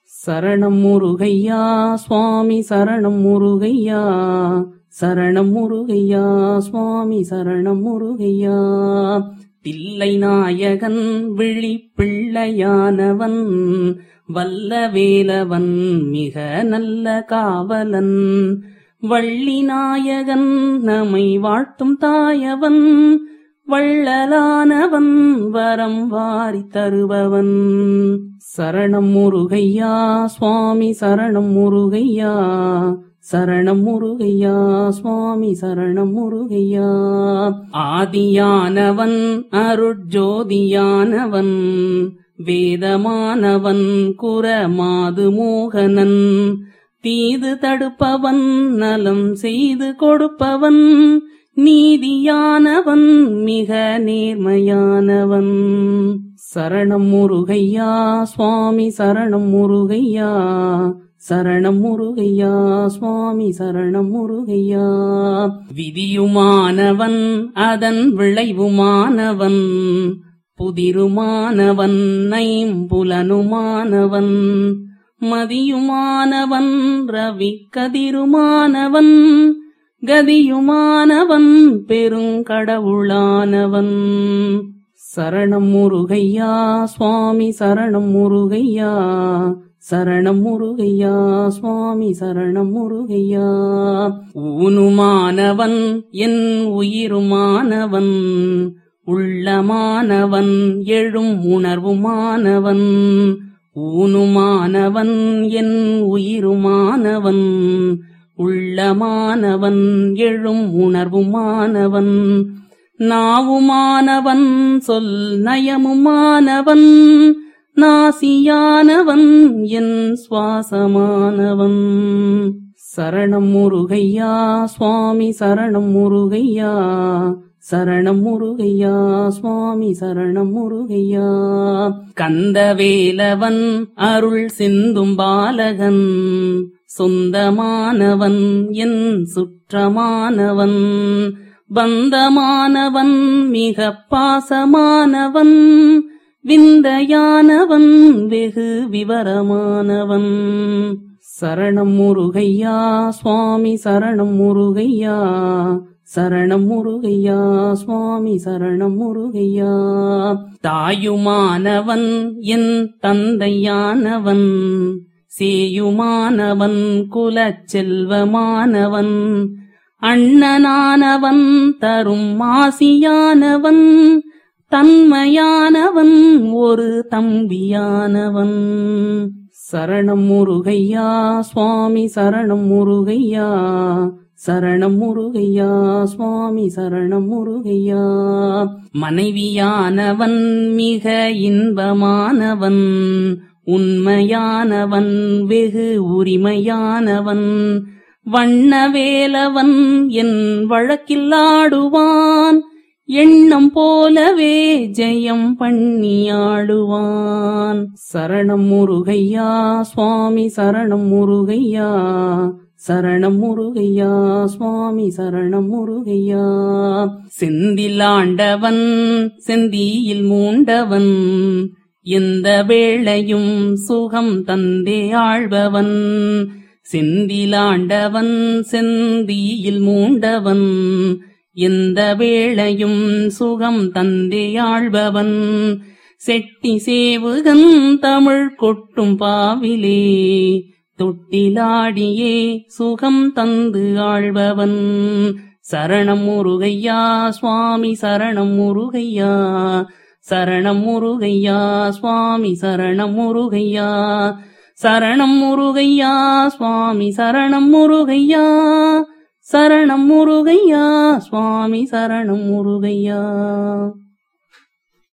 சரணம் முருகையா சுவாமி சரணம் முருகையா சரணம் முருகையா சுவாமி சரணம் முருகையா தில்லை நாயகன் விழி பிள்ளையானவன் வல்ல வேலவன் மிக நல்ல காவலன் வள்ளி நாயகன் நம்மை வாழ்த்தும் தாயவன் வள்ளலானவன் வரம் வாரி தருபவன் சரணம் முருகையா சுவாமி சரணம் முருகையா சரணம் முருகையா சுவாமி சரணம் முருகையா ஆதியானவன் அருட்ஜோதியானவன் வேதமானவன் குரமாது மோகனன் தீது தடுப்பவன் நலம் செய்து கொடுப்பவன் நீதியானவன் மிக நேர்மையானவன் சரணம் முருகையா சுவாமி சரணம் முருகையா சரணம் முருகையா சுவாமி சரணம் முருகையா விதியுமானவன் அதன் விளைவுமானவன் புதிருமானவன் நைம்புலனுமானவன் மதியுமானவன் ரவி கதிருமானவன் கதியுமானவன் பெருங்கடவுளானவன் சரணம் முருகையா சுவாமி சரணம் முருகையா சரணம் முருகையா சுவாமி சரணம் முருகையா ஊனுமானவன் என் உயிருமானவன் உள்ளமானவன் எழும் உணர்வுமானவன் ஊனுமானவன் என் உயிருமானவன் உள்ளமானவன் எழும் உணர்வுமானவன் நாவுமானவன் சொல் நயமுமானவன் நாசியானவன் என் சுவாசமானவன் சரணம் முருகையா சுவாமி சரணம் முருகையா சரணம் முருகையா சுவாமி சரணம் முருகையா கந்தவேலவன் அருள் சிந்தும் பாலகன் சொந்தமானவன் என் சுற்றமானவன் பந்தமானவன் மிக பாசமானவன் விந்தையானவன் வெகு விவரமானவன் சரணம் முருகையா சுவாமி சரணம் முருகையா சரணம் முருகையா சுவாமி சரணம் முருகையா தாயுமானவன் என் தந்தையானவன் சேயுமானவன் குலச் செல்வமானவன் அண்ணனானவன் தரும் மாசியானவன் தன்மையானவன் ஒரு தம்பியானவன் சரணம் முருகையா சுவாமி சரணம் முருகையா சரணம் முருகையா சுவாமி சரணம் முருகையா மனைவியானவன் மிக இன்பமானவன் உண்மையானவன் வெகு உரிமையானவன் வண்ணவேலவன் என் வழக்கில்லாடுவான் எண்ணம் போலவே ஜெயம் பண்ணியாடுவான் சரணம் முருகையா சுவாமி சரணம் முருகையா சரணம் முருகையா சுவாமி சரணம் முருகையா செந்திலாண்டவன் செந்தியில் மூண்டவன் எந்த வேளையும் சுகம் தந்தே ஆழ்பவன் செந்திலாண்டவன் செந்தியில் மூண்டவன் எந்த வேளையும் சுகம் தந்தே ஆழ்பவன் செட்டி சேவுகன் தமிழ் கொட்டும் பாவிலே தொட்டிலாடியே சுகம் தந்து ஆழ்பவன் சரணம் முருகையா சுவாமி சரணம் முருகையா சரணம் முருகையா சுவாமி சரணம் முருகையா சரணம் முருகையா சுவாமி சரணம் முருகையா சரணம் முருகையா சுவாமி சரணம் முருகையா